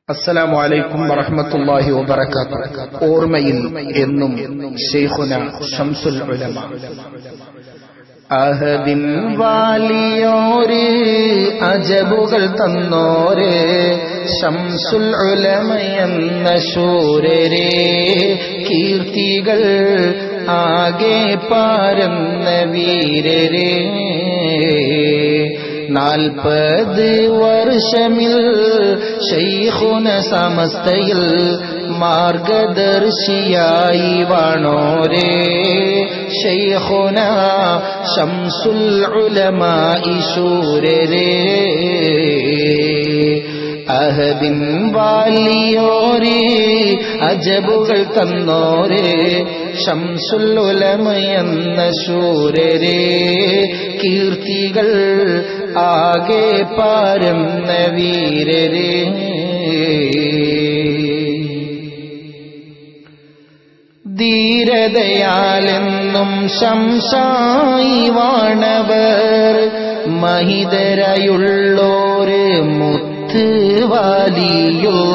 അസ്സലാമു അലൈക്കും വറഹ്മത്തുള്ളാഹി വബറകാത്തു ഓർമ്മയിൽ എന്നും ശൈഖുന ഷംസുൽ ഉലമ അഹദിൻ വാലിയോര് അജബുകൾ തന്നോര് ഷംസുൽ ഉലമയെന്ന ശൂരരെ കീർത്തികൾ ആകെ പാരുന്ന വീരരെ നാൽപ്പത് വർഷമിൽ ശൈഖുന സമസ്തയിൽ മാർഗദർശിയായി വാണോരേ ശൈഖുന ശംസുൽ ഉലമാ ഇശൂരരേ അഹദിൻ വാലിയോരേ അജബുകൾ തന്നോരേ ഷംസുൽ ഉലമയെന്ന ശൂരരേ കീർത്തികൾ ആകെ പാരുന്ന വീരരേ ധീരതയാലെന്നും ശംസായി വാണവർ മഹിതരായുള്ളോര് മുത്ത് വാലിയുള്ള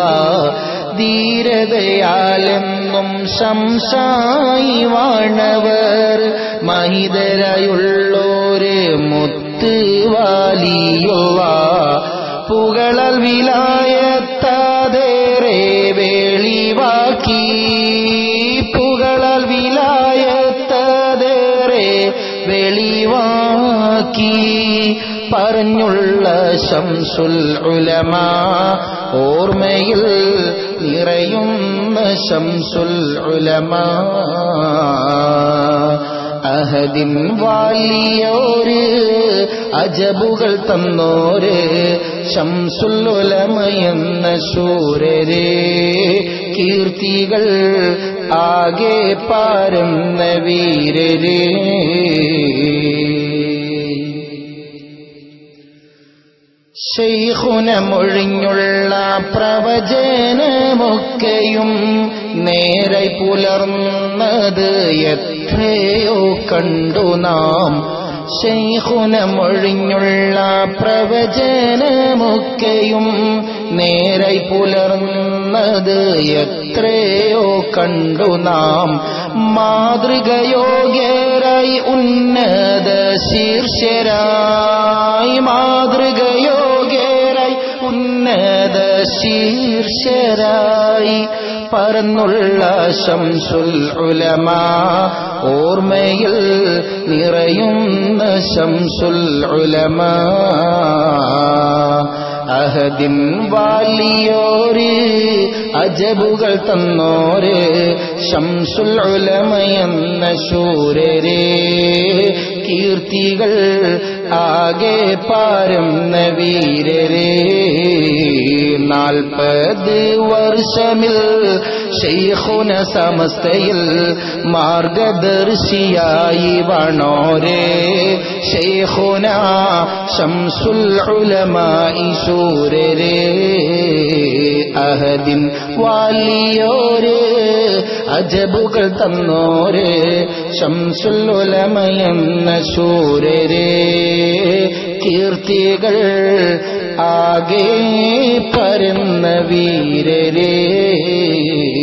ധീരതയാലെന്നും ശംസായി വാണവർ മഹിതരായുള്ളോര് മുത്ത് വാലിയുള്ള പുകളൽ വിലായത്താതേറെ വേളിവാക്കി പുകളൽ വിലായത്തതേറെ വെളിവാക്കി പറഞ്ഞുള്ള ശംസുൽ ഉലമ ഓർമ്മയിൽ നിറയുന്ന ശംസുൽ ഉലമ അഹദിൻ വാലിയോര് അജബുകൾ തന്നോര് ശംസുൽ ഉലമയെന്ന ശൂരരേ കീർത്തികൾ ആകെ പാരുന്ന വീരരേ ശൈഖുന മൊഴിഞ്ഞുള്ള പ്രവചനമൊക്കെയും നേരെ പുലർന്നത് എത്രയോ കണ്ടു നാം ശൈഖുന മൊഴിഞ്ഞുള്ള പ്രവചനമൊക്കെയും നേരെ പുലർന്നത് എത്രയോ കണ്ടു നാം മാതൃകയോഗ്യരായി ഉന്നത ശീർഷരായി മാതൃകയോഗ്യരായി ഉന്നത ശീർഷരായി പറന്നുള്ള ശംസുൽ ഉലമ ഓർമ്മയിൽ നിറയുന്ന ശംസുൽ ഉലമ അഹദിൻ വാലിയോര് അജബുകൾ തന്നോര് ശംസുൽ ഉലമയെന്ന ശൂരരേ കീർത്തികൾ ആകെ പാരുന്ന വീരരേ നാൽപ്പത് വർഷമിൽ ശൈഖുന സമസ്തയിൽ മാർഗദർശിയായി വണോരേ ശൈഖുന ശംസുൽ ഉലമായി ശൂരരേ അഹദിൻ വാലിയോര് അജബുകൾ തന്നോര് ശംസുൽ ഉലമയെന്ന ശൂരരേ കീർത്തികൾ ആകെ പരന്ന വീരരേ